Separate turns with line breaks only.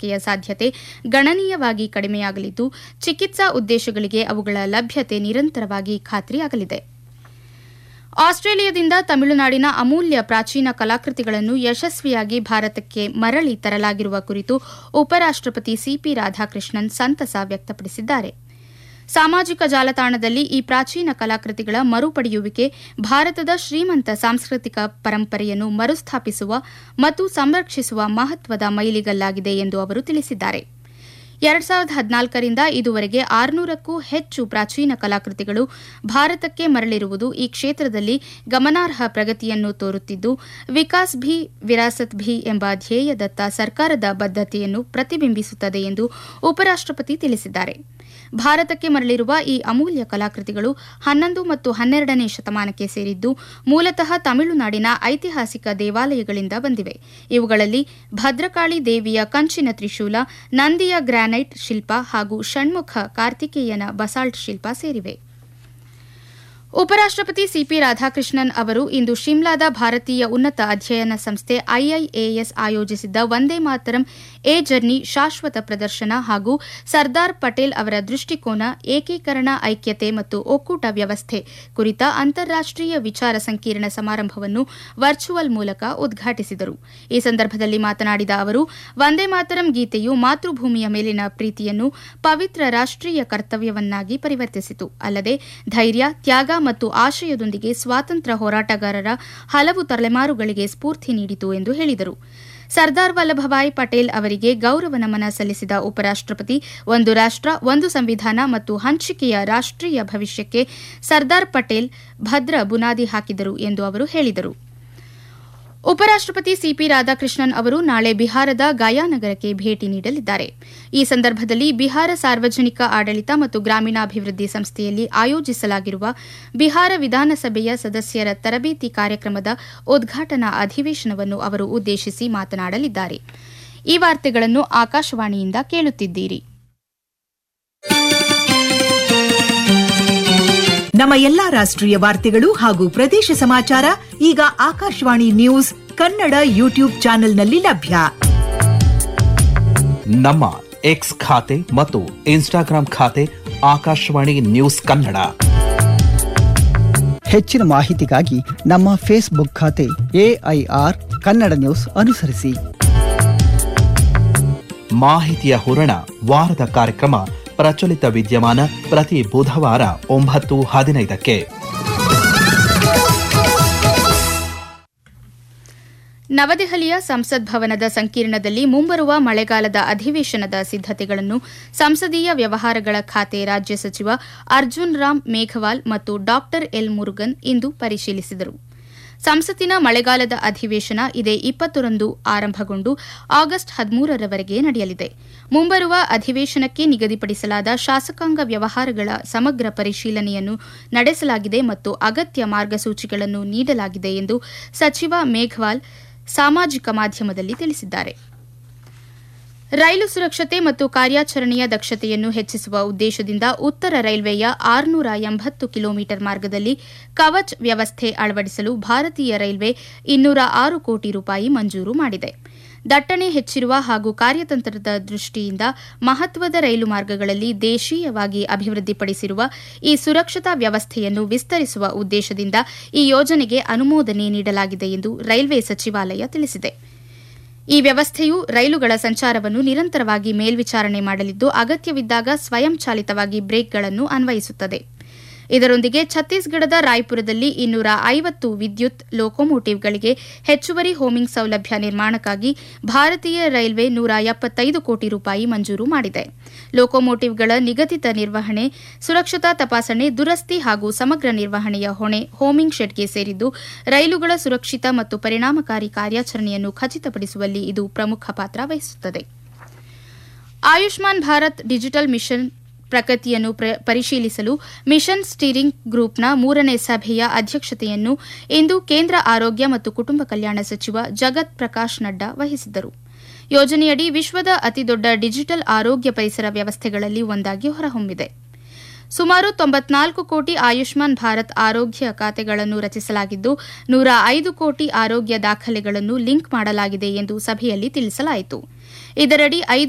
ಏರಿಕೆಯ ಸಾಧ್ಯತೆ ಗಣನೀಯವಾಗಿ ಕಡಿಮೆಯಾಗಲಿದ್ದು ಚಿಕಿತ್ಸಾ ಉದ್ದೇಶಗಳಿಗೆ ಅವುಗಳ ಲಭ್ಯತೆ ನಿರಂತರವಾಗಿ ಖಾತ್ರಿಯಾಗಲಿದೆ ಆಸ್ಟ್ರೇಲಿಯಾದಿಂದ ತಮಿಳುನಾಡಿನ ಅಮೂಲ್ಯ ಪ್ರಾಚೀನ ಕಲಾಕೃತಿಗಳನ್ನು ಯಶಸ್ವಿಯಾಗಿ ಭಾರತಕ್ಕೆ ಮರಳಿ ತರಲಾಗಿರುವ ಕುರಿತು ಉಪರಾಷ್ಟಪತಿ ಸಿಪಿ ರಾಧಾಕೃಷ್ಣನ್ ಸಂತಸ ವ್ಯಕ್ತಪಡಿಸಿದ್ದಾರೆ ಸಾಮಾಜಿಕ ಜಾಲತಾಣದಲ್ಲಿ ಈ ಪ್ರಾಚೀನ ಕಲಾಕೃತಿಗಳ ಮರುಪಡೆಯುವಿಕೆ ಭಾರತದ ಶ್ರೀಮಂತ ಸಾಂಸ್ಕೃತಿಕ ಪರಂಪರೆಯನ್ನು ಮರುಸ್ಥಾಪಿಸುವ ಮತ್ತು ಸಂರಕ್ಷಿಸುವ ಮಹತ್ವದ ಮೈಲಿಗಲ್ಲಾಗಿದೆ ಎಂದು ಅವರು ತಿಳಿಸಿದ್ದಾರೆ ಎರಡ್ ಸಾವಿರದ ಹದಿನಾಲ್ಕರಿಂದ ಇದುವರೆಗೆ ಆರುನೂರಕ್ಕೂ ಹೆಚ್ಚು ಪ್ರಾಚೀನ ಕಲಾಕೃತಿಗಳು ಭಾರತಕ್ಕೆ ಮರಳಿರುವುದು ಈ ಕ್ಷೇತ್ರದಲ್ಲಿ ಗಮನಾರ್ಹ ಪ್ರಗತಿಯನ್ನು ತೋರುತ್ತಿದ್ದು ವಿಕಾಸ್ ಭಿ ವಿರಾಸತ್ ಭಿ ಎಂಬ ಧ್ಯೇಯದತ್ತ ಸರ್ಕಾರದ ಬದ್ಧತೆಯನ್ನು ಪ್ರತಿಬಿಂಬಿಸುತ್ತದೆ ಎಂದು ಉಪರಾಷ್ಟಪತಿ ತಿಳಿಸಿದ್ದಾರೆ ಭಾರತಕ್ಕೆ ಮರಳಿರುವ ಈ ಅಮೂಲ್ಯ ಕಲಾಕೃತಿಗಳು ಹನ್ನೊಂದು ಮತ್ತು ಹನ್ನೆರಡನೇ ಶತಮಾನಕ್ಕೆ ಸೇರಿದ್ದು ಮೂಲತಃ ತಮಿಳುನಾಡಿನ ಐತಿಹಾಸಿಕ ದೇವಾಲಯಗಳಿಂದ ಬಂದಿವೆ ಇವುಗಳಲ್ಲಿ ಭದ್ರಕಾಳಿ ದೇವಿಯ ಕಂಚಿನ ತ್ರಿಶೂಲ ನಂದಿಯ ಗ್ರಾನೈಟ್ ಶಿಲ್ಪ ಹಾಗೂ ಷಣ್ಮುಖ ಕಾರ್ತಿಕೇಯನ ಬಸಾಲ್ಟ್ ಶಿಲ್ಪ ಸೇರಿವೆ ಉಪರಾಷ್ಟಪತಿ ಸಿಪಿ ರಾಧಾಕೃಷ್ಣನ್ ಅವರು ಇಂದು ಶಿಮ್ಲಾದ ಭಾರತೀಯ ಉನ್ನತ ಅಧ್ಯಯನ ಸಂಸ್ಥೆ ಐಐಎಎಸ್ ಆಯೋಜಿಸಿದ್ದ ವಂದೇ ಮಾತರಂ ಎ ಜರ್ನಿ ಶಾಶ್ವತ ಪ್ರದರ್ಶನ ಹಾಗೂ ಸರ್ದಾರ್ ಪಟೇಲ್ ಅವರ ದೃಷ್ಟಿಕೋನ ಏಕೀಕರಣ ಐಕ್ಯತೆ ಮತ್ತು ಒಕ್ಕೂಟ ವ್ಯವಸ್ಥೆ ಕುರಿತ ಅಂತಾರಾಷ್ಟೀಯ ವಿಚಾರ ಸಂಕಿರಣ ಸಮಾರಂಭವನ್ನು ವರ್ಚುವಲ್ ಮೂಲಕ ಉದ್ಘಾಟಿಸಿದರು ಈ ಸಂದರ್ಭದಲ್ಲಿ ಮಾತನಾಡಿದ ಅವರು ವಂದೇ ಮಾತರಂ ಗೀತೆಯು ಮಾತೃಭೂಮಿಯ ಮೇಲಿನ ಪ್ರೀತಿಯನ್ನು ಪವಿತ್ರ ರಾಷ್ಟೀಯ ಕರ್ತವ್ಯವನ್ನಾಗಿ ಪರಿವರ್ತಿಸಿತು ಅಲ್ಲದೆ ಧೈರ್ಯ ತ್ಯಾಗ ಮತ್ತು ಆಶಯದೊಂದಿಗೆ ಸ್ವಾತಂತ್ರ್ಯ ಹೋರಾಟಗಾರರ ಹಲವು ತಲೆಮಾರುಗಳಿಗೆ ಸ್ಫೂರ್ತಿ ನೀಡಿತು ಎಂದು ಹೇಳಿದರು ಸರ್ದಾರ್ ವಲ್ಲಭಭಾಯ್ ಪಟೇಲ್ ಅವರಿಗೆ ಗೌರವ ನಮನ ಸಲ್ಲಿಸಿದ ಉಪರಾಷ್ಟಪತಿ ಒಂದು ರಾಷ್ಟ ಒಂದು ಸಂವಿಧಾನ ಮತ್ತು ಹಂಚಿಕೆಯ ರಾಷ್ಟೀಯ ಭವಿಷ್ಯಕ್ಕೆ ಸರ್ದಾರ್ ಪಟೇಲ್ ಭದ್ರ ಬುನಾದಿ ಹಾಕಿದರು ಎಂದು ಅವರು ಹೇಳಿದರು ಉಪರಾಷ್ಟಪತಿ ಸಿಪಿ ರಾಧಾಕೃಷ್ಣನ್ ಅವರು ನಾಳೆ ಬಿಹಾರದ ಗಯಾನಗರಕ್ಕೆ ಭೇಟಿ ನೀಡಲಿದ್ದಾರೆ ಈ ಸಂದರ್ಭದಲ್ಲಿ ಬಿಹಾರ ಸಾರ್ವಜನಿಕ ಆಡಳಿತ ಮತ್ತು ಗ್ರಾಮೀಣಾಭಿವೃದ್ಧಿ ಸಂಸ್ಥೆಯಲ್ಲಿ ಆಯೋಜಿಸಲಾಗಿರುವ ಬಿಹಾರ ವಿಧಾನಸಭೆಯ ಸದಸ್ಯರ ತರಬೇತಿ ಕಾರ್ಯಕ್ರಮದ ಉದ್ಘಾಟನಾ ಅಧಿವೇಶನವನ್ನು ಅವರು ಉದ್ದೇಶಿಸಿ ಮಾತನಾಡಲಿದ್ದಾರೆ ಈ ವಾರ್ತೆಗಳನ್ನು ಆಕಾಶವಾಣಿಯಿಂದ ಕೇಳುತ್ತಿದ್ದೀರಿ
ನಮ್ಮ ಎಲ್ಲಾ ರಾಷ್ಟ್ರೀಯ ವಾರ್ತೆಗಳು ಹಾಗೂ ಪ್ರದೇಶ ಸಮಾಚಾರ ಈಗ ಆಕಾಶವಾಣಿ ನ್ಯೂಸ್ ಕನ್ನಡ ಯೂಟ್ಯೂಬ್ ಚಾನೆಲ್ನಲ್ಲಿ ಲಭ್ಯ
ನಮ್ಮ ಎಕ್ಸ್ ಖಾತೆ ಮತ್ತು ಇನ್ಸ್ಟಾಗ್ರಾಂ ಖಾತೆ ಆಕಾಶವಾಣಿ ನ್ಯೂಸ್ ಕನ್ನಡ
ಹೆಚ್ಚಿನ ಮಾಹಿತಿಗಾಗಿ ನಮ್ಮ ಫೇಸ್ಬುಕ್ ಖಾತೆ ಎಐಆರ್ ಕನ್ನಡ ನ್ಯೂಸ್ ಅನುಸರಿಸಿ
ಮಾಹಿತಿಯ ಹೂರಣ ವಾರದ ಕಾರ್ಯಕ್ರಮ ಪ್ರಚಲಿತ ವಿದ್ಯಮಾನ ಪ್ರತಿ ಬುಧವಾರ ಒಂಬತ್ತು ಹದಿನೈದಕ್ಕೆ
ನವದೆಹಲಿಯ ಸಂಸತ್ ಭವನದ ಸಂಕೀರ್ಣದಲ್ಲಿ ಮುಂಬರುವ ಮಳೆಗಾಲದ ಅಧಿವೇಶನದ ಸಿದ್ದತೆಗಳನ್ನು ಸಂಸದೀಯ ವ್ಯವಹಾರಗಳ ಖಾತೆ ರಾಜ್ಯ ಸಚಿವ ಅರ್ಜುನ್ ರಾಮ್ ಮೇಘವಾಲ್ ಮತ್ತು ಡಾ ಎಲ್ ಮುರುಗನ್ ಇಂದು ಪರಿಶೀಲಿಸಿದರು ಸಂಸತ್ತಿನ ಮಳೆಗಾಲದ ಅಧಿವೇಶನ ಇದೇ ಇಪ್ಪತ್ತರಂದು ಆರಂಭಗೊಂಡು ಆಗಸ್ಟ್ ಹದಿಮೂರರವರೆಗೆ ನಡೆಯಲಿದೆ ಮುಂಬರುವ ಅಧಿವೇಶನಕ್ಕೆ ನಿಗದಿಪಡಿಸಲಾದ ಶಾಸಕಾಂಗ ವ್ಯವಹಾರಗಳ ಸಮಗ್ರ ಪರಿಶೀಲನೆಯನ್ನು ನಡೆಸಲಾಗಿದೆ ಮತ್ತು ಅಗತ್ಯ ಮಾರ್ಗಸೂಚಿಗಳನ್ನು ನೀಡಲಾಗಿದೆ ಎಂದು ಸಚಿವ ಮೇಘವಾಲ್ ಸಾಮಾಜಿಕ ಮಾಧ್ಯಮದಲ್ಲಿ ತಿಳಿಸಿದ್ದಾರೆ ರೈಲು ಸುರಕ್ಷತೆ ಮತ್ತು ಕಾರ್ಯಾಚರಣೆಯ ದಕ್ಷತೆಯನ್ನು ಹೆಚ್ಚಿಸುವ ಉದ್ದೇಶದಿಂದ ಉತ್ತರ ರೈಲ್ವೆಯ ಆರುನೂರ ಎಂಬತ್ತು ಕಿಲೋಮೀಟರ್ ಮಾರ್ಗದಲ್ಲಿ ಕವಚ್ ವ್ಯವಸ್ಥೆ ಅಳವಡಿಸಲು ಭಾರತೀಯ ರೈಲ್ವೆ ಇನ್ನೂರ ಆರು ಕೋಟಿ ರೂಪಾಯಿ ಮಂಜೂರು ಮಾಡಿದೆ ದಟ್ಟಣೆ ಹೆಚ್ಚಿರುವ ಹಾಗೂ ಕಾರ್ಯತಂತ್ರದ ದೃಷ್ಟಿಯಿಂದ ಮಹತ್ವದ ರೈಲು ಮಾರ್ಗಗಳಲ್ಲಿ ದೇಶೀಯವಾಗಿ ಅಭಿವೃದ್ಧಿಪಡಿಸಿರುವ ಈ ಸುರಕ್ಷತಾ ವ್ಯವಸ್ಥೆಯನ್ನು ವಿಸ್ತರಿಸುವ ಉದ್ದೇಶದಿಂದ ಈ ಯೋಜನೆಗೆ ಅನುಮೋದನೆ ನೀಡಲಾಗಿದೆ ಎಂದು ರೈಲ್ವೆ ಸಚಿವಾಲಯ ತಿಳಿಸಿದೆ ಈ ವ್ಯವಸ್ಥೆಯು ರೈಲುಗಳ ಸಂಚಾರವನ್ನು ನಿರಂತರವಾಗಿ ಮೇಲ್ವಿಚಾರಣೆ ಮಾಡಲಿದ್ದು ಅಗತ್ಯವಿದ್ದಾಗ ಸ್ವಯಂಚಾಲಿತವಾಗಿ ಬ್ರೇಕ್ಗಳನ್ನು ಅನ್ವಯಿಸುತ್ತದೆ ಇದರೊಂದಿಗೆ ಛತ್ತೀಸ್ಗಢದ ರಾಯ್ಪುರದಲ್ಲಿ ಇನ್ನೂರ ಐವತ್ತು ವಿದ್ಯುತ್ ಲೋಕೋಮೋಟಿವ್ಗಳಿಗೆ ಹೆಚ್ಚುವರಿ ಹೋಮಿಂಗ್ ಸೌಲಭ್ಯ ನಿರ್ಮಾಣಕ್ಕಾಗಿ ಭಾರತೀಯ ರೈಲ್ವೆ ನೂರ ಎಪ್ಪತ್ತೈದು ಕೋಟಿ ರೂಪಾಯಿ ಮಂಜೂರು ಮಾಡಿದೆ ಲೋಕೋಮೋಟಿವ್ಗಳ ನಿಗದಿತ ನಿರ್ವಹಣೆ ಸುರಕ್ಷತಾ ತಪಾಸಣೆ ದುರಸ್ತಿ ಹಾಗೂ ಸಮಗ್ರ ನಿರ್ವಹಣೆಯ ಹೊಣೆ ಹೋಮಿಂಗ್ ಶೆಡ್ಗೆ ಸೇರಿದ್ದು ರೈಲುಗಳ ಸುರಕ್ಷಿತ ಮತ್ತು ಪರಿಣಾಮಕಾರಿ ಕಾರ್ಯಾಚರಣೆಯನ್ನು ಖಚಿತಪಡಿಸುವಲ್ಲಿ ಇದು ಪ್ರಮುಖ ಪಾತ್ರ ವಹಿಸುತ್ತದೆ ಆಯುಷ್ಮಾನ್ ಭಾರತ್ ಡಿಜಿಟಲ್ ಮಿಷನ್ ಪ್ರಗತಿಯನ್ನು ಪರಿಶೀಲಿಸಲು ಮಿಷನ್ ಸ್ಟೀರಿಂಗ್ ಗ್ರೂಪ್ನ ಮೂರನೇ ಸಭೆಯ ಅಧ್ಯಕ್ಷತೆಯನ್ನು ಇಂದು ಕೇಂದ್ರ ಆರೋಗ್ಯ ಮತ್ತು ಕುಟುಂಬ ಕಲ್ಯಾಣ ಸಚಿವ ಜಗತ್ ಪ್ರಕಾಶ್ ನಡ್ಡಾ ವಹಿಸಿದ್ದರು ಯೋಜನೆಯಡಿ ವಿಶ್ವದ ಅತಿದೊಡ್ಡ ಡಿಜಿಟಲ್ ಆರೋಗ್ಯ ಪರಿಸರ ವ್ಯವಸ್ಥೆಗಳಲ್ಲಿ ಒಂದಾಗಿ ಹೊರಹೊಮ್ಮಿದೆ ಸುಮಾರು ತೊಂಬತ್ನಾಲ್ಕು ಕೋಟಿ ಆಯುಷ್ಮಾನ್ ಭಾರತ್ ಆರೋಗ್ಯ ಖಾತೆಗಳನ್ನು ರಚಿಸಲಾಗಿದ್ದು ನೂರ ಐದು ಕೋಟಿ ಆರೋಗ್ಯ ದಾಖಲೆಗಳನ್ನು ಲಿಂಕ್ ಮಾಡಲಾಗಿದೆ ಎಂದು ಸಭೆಯಲ್ಲಿ ತಿಳಿಸಲಾಯಿತು ಇದರಡಿ ಐದು